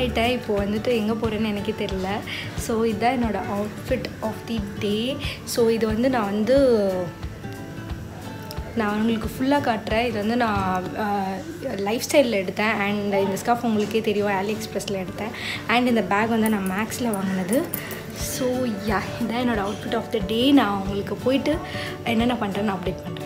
ஆகிட்டேன் இப்போ வந்துட்டு எங்கே போகிறேன்னு எனக்கே தெரில ஸோ இதுதான் என்னோடய outfit of the day so இது வந்து நான் வந்து நான் உங்களுக்கு ஃபுல்லாக காட்டுறேன் இது வந்து நான் லைஃப் ஸ்டைலில் எடுத்தேன் அண்ட் இந்த ஸ்காஃப் உங்களுக்கே தெரியும் ஆலி எக்ஸ்பிரஸில் எடுத்தேன் அண்ட் இந்த பேக் வந்து நான் மேக்ஸில் வாங்கினது ஸோ யா இதான் என்னோடய அவுட்ஃபிட் ஆஃப் த டே நான் உங்களுக்கு போயிட்டு என்னென்ன பண்ணுறேன்னு அப்டேட் பண்ணுறேன்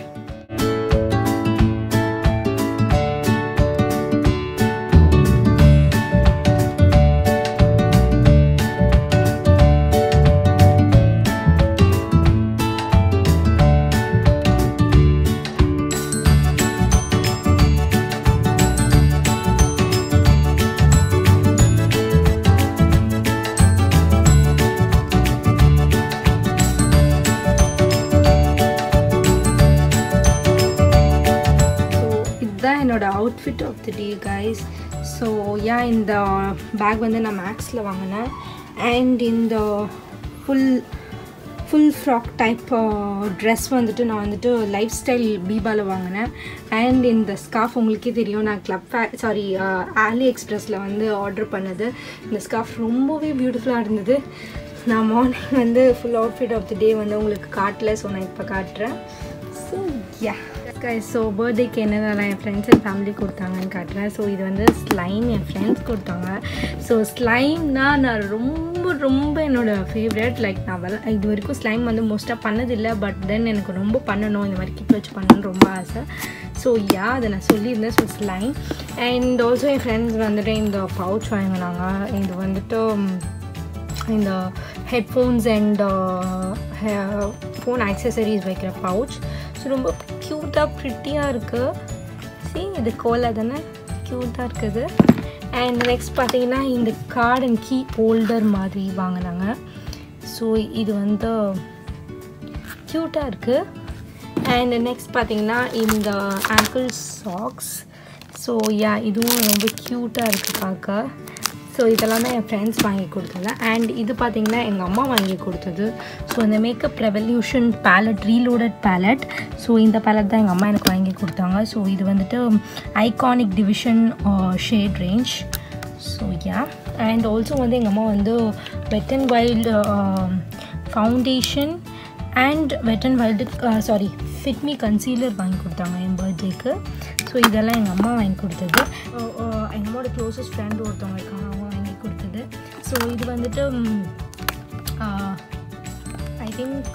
ஸோ இதுதான் என்னோடய outfit of the day guys so ஏன் இந்த பேக் வந்து நான் மேக்ஸில் வாங்கினேன் அண்ட் இந்த full full frock type dress வந்துட்டு நான் வந்துட்டு லைஃப் ஸ்டைல் பீபாவில் வாங்கினேன் அண்ட் இந்த ஸ்கார்ஃப் உங்களுக்கே தெரியும் நான் கிளப் ஃபே சாரி ஆலி எக்ஸ்பிரஸில் வந்து ஆர்டர் பண்ணது இந்த ஸ்கார்ஃப் ரொம்பவே பியூட்டிஃபுல்லாக இருந்தது நான் மார்னிங் வந்து full outfit of the day வந்து உங்களுக்கு காட்டல ஸோ நான் இப்போ காட்டுறேன் ஸோ யா ஸோ பர்த்டேக்கு என்னென்னலாம் என் ஃப்ரெண்ட்ஸ் அண்ட் ஃபேமிலி கொடுத்தாங்கன்னு காட்டுறேன் ஸோ இது வந்து ஸ்லைம் என் ஃப்ரெண்ட்ஸ் கொடுத்தாங்க ஸோ ஸ்லைம்னா நான் ரொம்ப ரொம்ப என்னோடய ஃபேவரட் லைக் நான் வெள இது வரைக்கும் ஸ்லைம் வந்து மோஸ்ட்டாக பண்ணதில்லை பட் தென் எனக்கு ரொம்ப பண்ணணும் இந்த மாதிரி கிட் வச்சு பண்ணணும்னு ரொம்ப ஆசை ஸோ யா அதை நான் சொல்லியிருந்தேன் ஸோ ஸ்லைம் அண்ட் ஆல்சோ என் ஃப்ரெண்ட்ஸ் வந்துட்டு இந்த பவுச் வாங்கினாங்க இது வந்துட்டு இந்த ஹெட்ஃபோன்ஸ் அண்ட் ஃபோன் ஆக்சசரிஸ் வைக்கிற பவுச் ஸோ ரொம்ப க்யூட்டாக ப்ரிட்டியாக இருக்குது சி இது கோலா தானே க்யூட்டாக இருக்குது அண்ட் நெக்ஸ்ட் பார்த்தீங்கன்னா இந்த கார்டு அண்ட் கீ ஹோல்டர் மாதிரி வாங்கினாங்க ஸோ இது வந்து க்யூட்டாக இருக்குது அண்ட் நெக்ஸ்ட் பார்த்தீங்கன்னா இந்த ஆங்கிள் சாக்ஸ் ஸோ யா இதுவும் ரொம்ப க்யூட்டாக இருக்குது பார்க்க ஸோ இதெல்லாம் தான் என் ஃப்ரெண்ட்ஸ் வாங்கி கொடுத்தது அண்ட் இது பார்த்திங்கன்னா எங்கள் அம்மா வாங்கி கொடுத்தது ஸோ இந்த makeup revolution palette reloaded palette so இந்த பேலட் தான் எங்கள் அம்மா எனக்கு வாங்கி கொடுத்தாங்க ஸோ இது வந்துட்டு iconic division shade range so yeah and also வந்து எங்கள் அம்மா வந்து wet and wild foundation and wet and wild sorry fit me concealer வாங்கி கொடுத்தாங்க என் பர்த்டேக்கு ஸோ இதெல்லாம் எங்கள் அம்மா வாங்கி கொடுத்தது எங்கள் அம்மாவோட க்ளோசஸ்ட் ஃப்ரெண்ட் ஒருத்தவங்க இருக்காங்க அவங்க வாங்கி கொடுத்தது ஸோ இது வந்துட்டு I think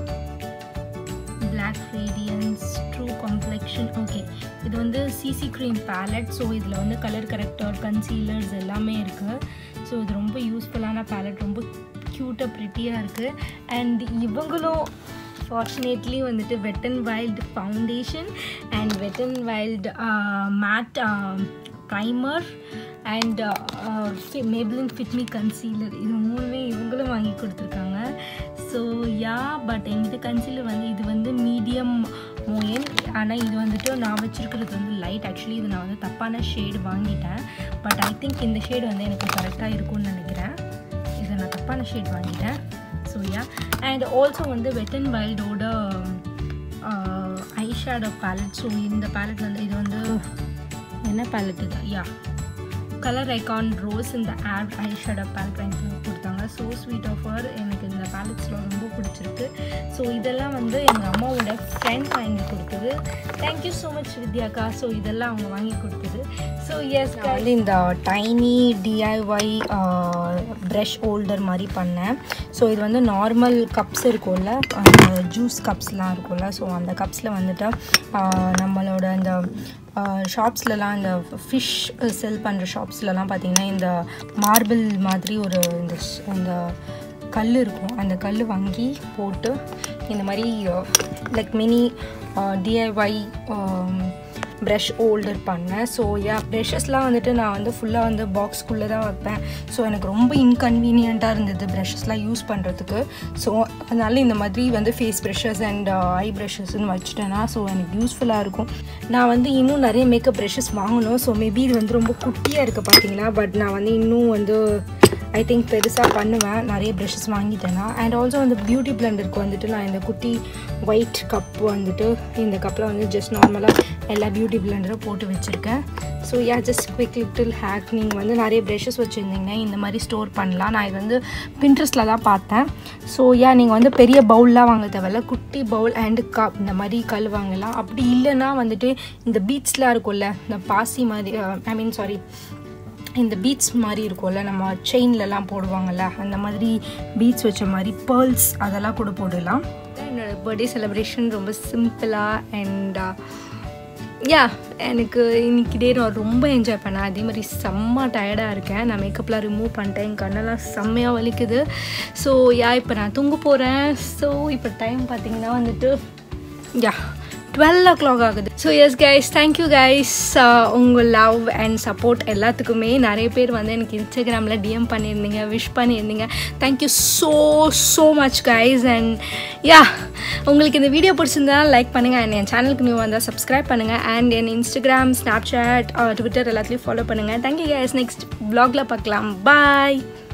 black radiance true complexion okay இது வந்து சிசி க்ரீம் பேலட் ஸோ இதில் வந்து கலர் கரெக்டர் கன்சீலர்ஸ் எல்லாமே இருக்குது ஸோ இது ரொம்ப யூஸ்ஃபுல்லான பேலட் ரொம்ப க்யூட்டாக ப்ரிட்டியாக இருக்குது அண்ட் இவங்களும் ஃபார்ச்சுனேட்லி வந்துட்டு wet and wild foundation and wet and wild matte primer and Maybelline fit me concealer இது மூணுமே இவங்களும் வாங்கி கொடுத்துருக்காங்க ஸோ யா பட் எங்கிட்ட கன்சீலர் வந்து இது வந்து மீடியம் மோயன் ஆனால் இது வந்துட்டு நான் வச்சுருக்கிறது வந்து லைட் ஆக்சுவலி இது நான் வந்து தப்பான ஷேடு வாங்கிட்டேன் பட் ஐ திங்க் இந்த ஷேடு வந்து எனக்கு கரெக்டாக இருக்கும்னு நினைக்கிறேன் இதை நான் தப்பான ஷேட் வாங்கிட்டேன் ஸோ யா அண்ட் ஆல்சோ வந்து வெட் அண்ட் வைல்டோட ஐ ஷேடோ பேலட் ஸோ இந்த பேலட் வந்து இது வந்து என்ன பேலட் இது யா கலர் ஐகான் ரோஸ் இந்த ஆட் ஐ ஷேடோ பேலட் வாங்கி கொடுத்தாங்க ஸோ ஸ்வீட் ஆஃபர் எனக்கு இந்த பேலட்ஸ்லாம் ரொம்ப பிடிச்சிருக்கு ஸோ இதெல்லாம் வந்து எங்கள் அம்மாவோட ஃப்ரெண்ட் வாங்கி கொடுத்தது தேங்க்யூ ஸோ மச் வித்யாக்கா ஸோ இதெல்லாம் அவங்க வாங்கி கொடுத்தது ஸோ எஸ் வந்து இந்த டைனி டிஐஒய் ப்ரஷ் ஹோல்டர் மாதிரி பண்ணேன் ஸோ இது வந்து நார்மல் கப்ஸ் இருக்கும்ல அந்த ஜூஸ் கப்ஸ்லாம் இருக்கும்ல ஸோ அந்த கப்ஸில் வந்துட்டு நம்மளோட இந்த ஷாப்ஸ்லலாம் இந்த ஃபிஷ் செல் பண்ணுற ஷாப்ஸ்லலாம் பார்த்திங்கன்னா இந்த மார்பிள் மாதிரி ஒரு இந்த இந்த கல் இருக்கும் அந்த கல் வாங்கி போட்டு இந்த மாதிரி like mini DIY brush holder பண்ணேன் ஸோ யா ப்ரெஷஸ்லாம் வந்துட்டு நான் வந்து ஃபுல்லாக வந்து பாக்ஸ்க்குள்ளே தான் வைப்பேன் ஸோ எனக்கு ரொம்ப இன்கன்வீனியண்ட்டாக இருந்தது ப்ரஷஸ்லாம் யூஸ் பண்ணுறதுக்கு ஸோ அதனால இந்த மாதிரி வந்து ஃபேஸ் ப்ரெஷஸ் அண்ட் ஐ ப்ரெஷஸ்ன்னு வச்சுட்டேன்னா ஸோ எனக்கு யூஸ்ஃபுல்லாக இருக்கும் நான் வந்து இன்னும் நிறைய மேக்கப் ப்ரெஷஸ் வாங்கணும் ஸோ மேபி இது வந்து ரொம்ப குட்டியாக இருக்குது பார்த்தீங்களா பட் நான் வந்து இன்னும் வந்து ஐ திங்க் பெருசாக பண்ணுவேன் நிறைய ப்ரஷஸ் வாங்கிட்டேன்னா அண்ட் ஆல்சோ அந்த பியூட்டி பிளண்டருக்கு வந்துட்டு நான் இந்த குட்டி ஒயிட் கப் வந்துட்டு இந்த கப்பில் வந்து ஜஸ்ட் நார்மலாக எல்லா பியூட்டி பிளண்டரும் போட்டு வச்சுருக்கேன் so yeah just quick little hack நீங்கள் வந்து நிறைய ப்ரெஷஸ் வச்சுருந்தீங்கன்னா இந்த மாதிரி ஸ்டோர் பண்ணலாம் நான் இது வந்து பின்ட்ரெஸ்ட்டில் தான் பார்த்தேன் ஸோ யா நீங்கள் வந்து பெரிய பவுல்லாம் வாங்க தேவையில்ல குட்டி பவுல் அண்டு கப் இந்த மாதிரி கல் வாங்கலாம் அப்படி இல்லைன்னா வந்துட்டு இந்த பீட்ஸ்லாம் இருக்கும்ல இந்த பாசி மாதிரி ஐ மீன் சாரி இந்த பீட்ஸ் மாதிரி இருக்கும்ல நம்ம செயின்லலாம் போடுவாங்கள்ல அந்த மாதிரி பீட்ஸ் வச்ச மாதிரி பேர்ல்ஸ் அதெல்லாம் கூட போடலாம் என்னோட பர்த்டே செலிப்ரேஷன் ரொம்ப சிம்பிளாக அண்ட் யா எனக்கு இன்னைக்கு டே நான் ரொம்ப என்ஜாய் பண்ணேன் அதே மாதிரி செம்ம டயர்டாக இருக்கேன் நான் மேக்கப்லாம் ரிமூவ் பண்ணிட்டேன் என் கண்ணெல்லாம் செம்மையாக வலிக்குது ஸோ யா இப்போ நான் தூங்க போகிறேன் ஸோ இப்போ டைம் பார்த்தீங்கன்னா வந்துட்டு யா டுவெல் ஓ கிளாக் ஆகுது so yes guys thank you guys உங்கள் லவ் அண்ட் சப்போர்ட் எல்லாத்துக்குமே நிறைய பேர் வந்து எனக்கு இன்ஸ்டாகிராமில் டிஎம் பண்ணியிருந்தீங்க விஷ் பண்ணியிருந்தீங்க thank you so so much guys and yeah உங்களுக்கு இந்த வீடியோ பிடிச்சிருந்தா லைக் பண்ணுங்கள் அண்ட் என் சேனலுக்கு நியூ வந்தால் சப்ஸ்கிரைப் பண்ணுங்கள் அண்ட் என் இன்ஸ்டாகிராம் ஸ்னாப்சாட் ட்விட்டர் எல்லாத்துலேயும் ஃபாலோ பண்ணுங்கள் தேங்க்யூ கைஸ் நெக்ஸ்ட் வ்ளாகில் பார்க்கலாம் பாய்